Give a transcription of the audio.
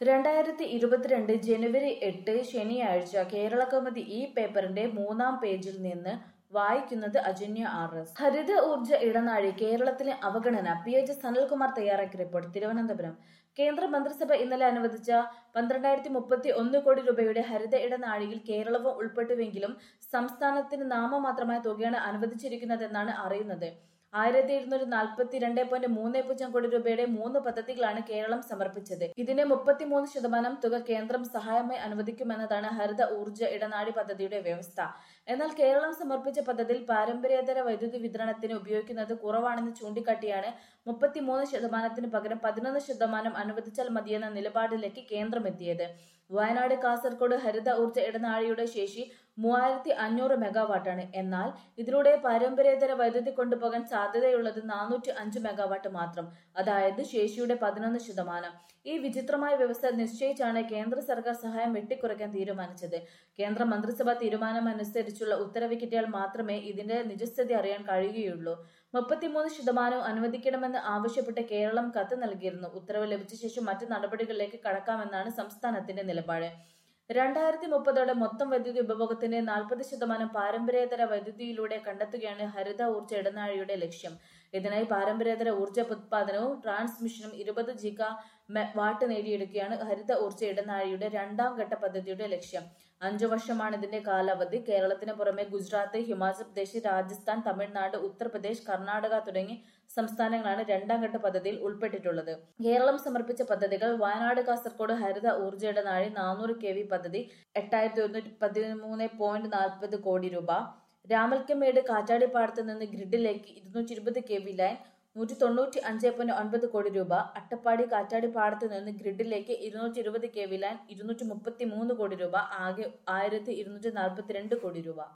രണ്ടായിരത്തി ഇരുപത്തിരണ്ട് ജനുവരി എട്ട് ശനിയാഴ്ച കേരള കൗമുദി ഈ പേപ്പറിന്റെ മൂന്നാം പേജിൽ നിന്ന് വായിക്കുന്നത് അജന്യ ആർ എസ് ഹരിത ഊർജ ഇടനാഴി കേരളത്തിലെ അവഗണന പി എച്ച് സനൽകുമാർ തയ്യാറാക്കിയ റിപ്പോർട്ട് തിരുവനന്തപുരം കേന്ദ്ര മന്ത്രിസഭ ഇന്നലെ അനുവദിച്ച പന്ത്രണ്ടായിരത്തി മുപ്പത്തി ഒന്ന് കോടി രൂപയുടെ ഹരിത ഇടനാഴിയിൽ കേരളവും ഉൾപ്പെട്ടുവെങ്കിലും സംസ്ഥാനത്തിന് നാമമാത്രമായ തുകയാണ് അനുവദിച്ചിരിക്കുന്നതെന്നാണ് അറിയുന്നത് ആയിരത്തി എഴുന്നൂറ്റി നാൽപ്പത്തി രണ്ട് പോയിന്റ് മൂന്ന് പൂജ്യം കോടി രൂപയുടെ മൂന്ന് പദ്ധതികളാണ് കേരളം സമർപ്പിച്ചത് ഇതിന്റെ മുപ്പത്തിമൂന്ന് ശതമാനം തുക കേന്ദ്രം സഹായമായി അനുവദിക്കുമെന്നതാണ് ഹരിത ഊർജ ഇടനാഴി പദ്ധതിയുടെ വ്യവസ്ഥ എന്നാൽ കേരളം സമർപ്പിച്ച പദ്ധതിയിൽ പാരമ്പര്യേതര വൈദ്യുതി വിതരണത്തിന് ഉപയോഗിക്കുന്നത് കുറവാണെന്ന് ചൂണ്ടിക്കാട്ടിയാണ് മുപ്പത്തിമൂന്ന് ശതമാനത്തിന് പകരം പതിനൊന്ന് ശതമാനം അനുവദിച്ചാൽ മതിയെന്ന നിലപാടിലേക്ക് കേന്ദ്രം എത്തിയത് വയനാട് കാസർഗോഡ് ഹരിത ഊർജ ഇടനാഴിയുടെ ശേഷി മൂവായിരത്തി അഞ്ഞൂറ് മെഗാവാട്ടാണ് എന്നാൽ ഇതിലൂടെ പാരമ്പര്യേതര വൈദ്യുതി കൊണ്ടുപോകാൻ സാധ്യതയുള്ളത് നാനൂറ്റി അഞ്ച് മെഗാവാട്ട് മാത്രം അതായത് ശേഷിയുടെ പതിനൊന്ന് ശതമാനം ഈ വിചിത്രമായ വ്യവസ്ഥ നിശ്ചയിച്ചാണ് കേന്ദ്ര സർക്കാർ സഹായം വെട്ടിക്കുറയ്ക്കാൻ തീരുമാനിച്ചത് കേന്ദ്ര മന്ത്രിസഭാ തീരുമാനമനുസരിച്ചുള്ള ഉത്തരവ് കിട്ടിയാൽ മാത്രമേ ഇതിന്റെ നിജസ്ഥിതി അറിയാൻ കഴിയുകയുള്ളൂ മുപ്പത്തിമൂന്ന് ശതമാനവും അനുവദിക്കണമെന്ന് ആവശ്യപ്പെട്ട് കേരളം കത്ത് നൽകിയിരുന്നു ഉത്തരവ് ലഭിച്ച ശേഷം മറ്റു നടപടികളിലേക്ക് കടക്കാമെന്നാണ് സംസ്ഥാനത്തിന്റെ നിലപാട് രണ്ടായിരത്തി മുപ്പതോടെ മൊത്തം വൈദ്യുതി ഉപഭോഗത്തിന്റെ നാൽപ്പത് ശതമാനം പാരമ്പര്യേതര വൈദ്യുതിയിലൂടെ കണ്ടെത്തുകയാണ് ഹരിത ഊർജ ഇടനാഴിയുടെ ലക്ഷ്യം ഇതിനായി പാരമ്പര്യേതര ഊർജ ഉത്പാദനവും ട്രാൻസ്മിഷനും ഇരുപത് ജിഗ വാട്ട് നേടിയെടുക്കുകയാണ് ഹരിത ഊർജ ഇടനാഴിയുടെ രണ്ടാം ഘട്ട പദ്ധതിയുടെ ലക്ഷ്യം അഞ്ചു വർഷമാണ് ഇതിന്റെ കാലാവധി കേരളത്തിന് പുറമെ ഗുജറാത്ത് ഹിമാചൽ പ്രദേശ് രാജസ്ഥാൻ തമിഴ്നാട് ഉത്തർപ്രദേശ് കർണാടക തുടങ്ങി സംസ്ഥാനങ്ങളാണ് രണ്ടാം ഘട്ട പദ്ധതിയിൽ ഉൾപ്പെട്ടിട്ടുള്ളത് കേരളം സമർപ്പിച്ച പദ്ധതികൾ വയനാട് കാസർഗോഡ് ഹരിത ഊർജ ഇടനാഴി നാനൂറ് കെ വി പദ്ധതി എട്ടായിരത്തി ഒരുന്നൂറ്റി പതിമൂന്ന് പോയിന്റ് നാൽപ്പത് കോടി രൂപ രാമൽക്കമേട് കാറ്റാടിപ്പാടത്ത് നിന്ന് ഗ്രിഡിലേക്ക് ഇരുന്നൂറ്റി ഇരുപത് കെ വി ലൈൻ നൂറ്റി തൊണ്ണൂറ്റി അഞ്ച് പോയിന്റ് ഒൻപത് കോടി രൂപ അട്ടപ്പാടി കാറ്റാടിപ്പാടത്ത് നിന്ന് ഗ്രിഡിലേക്ക് ഇരുന്നൂറ്റി ഇരുപത് കെ വി ലൈൻ ഇരുന്നൂറ്റി മുപ്പത്തി മൂന്ന് കോടി രൂപ ആകെ ആയിരത്തി ഇരുന്നൂറ്റി നാൽപ്പത്തിരണ്ട് കോടി രൂപ